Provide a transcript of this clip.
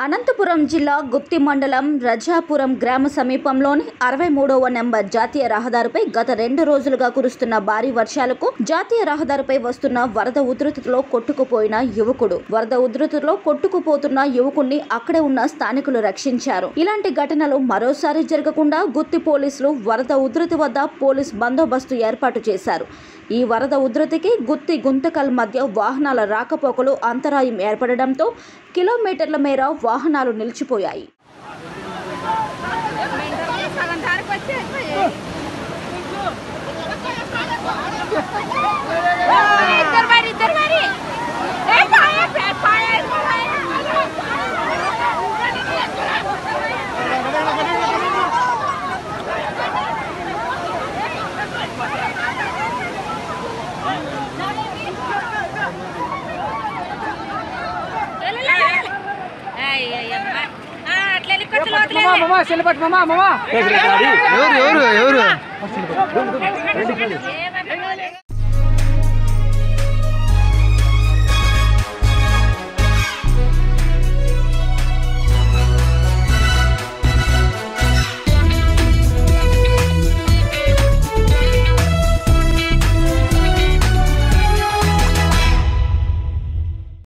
అనంతపురం జిల్లా గుత్తి మండలం రజాపురం గ్రామ సమీపంలోని అరవై మూడవ నెంబర్ జాతీయ రహదారిపై గత రెండు రోజులుగా కురుస్తున్న భారీ వర్షాలకు జాతీయ రహదారిపై వస్తున్న వరద ఉధృతిలో కొట్టుకుపోయిన యువకుడు వరద ఉధృతిలో కొట్టుకుపోతున్న యువకుణ్ణి అక్కడే ఉన్న స్థానికులు రక్షించారు ఇలాంటి ఘటనలు మరోసారి జరగకుండా గుత్తి పోలీసులు వరద ఉధృతి వద్ద పోలీస్ బందోబస్తు ఏర్పాటు చేశారు ఈ వరద ఉధృతికి గుత్తి గుంతకల్ మధ్య వాహనాల రాకపోకలు అంతరాయం ఏర్పడడంతో కిలోమీటర్ల మేర వాహనాలు నిలిచిపోయాయి సగం దారికి వచ్చి ఇద్దరు మరి ఇద్దరు మరి ఏ పాయ పాయ అట్లా వెళ్ళి మామా మామా సెల్లిపట్టు మామా మామా ఎవరు ఎవరు ఎవరు ఏమన్నా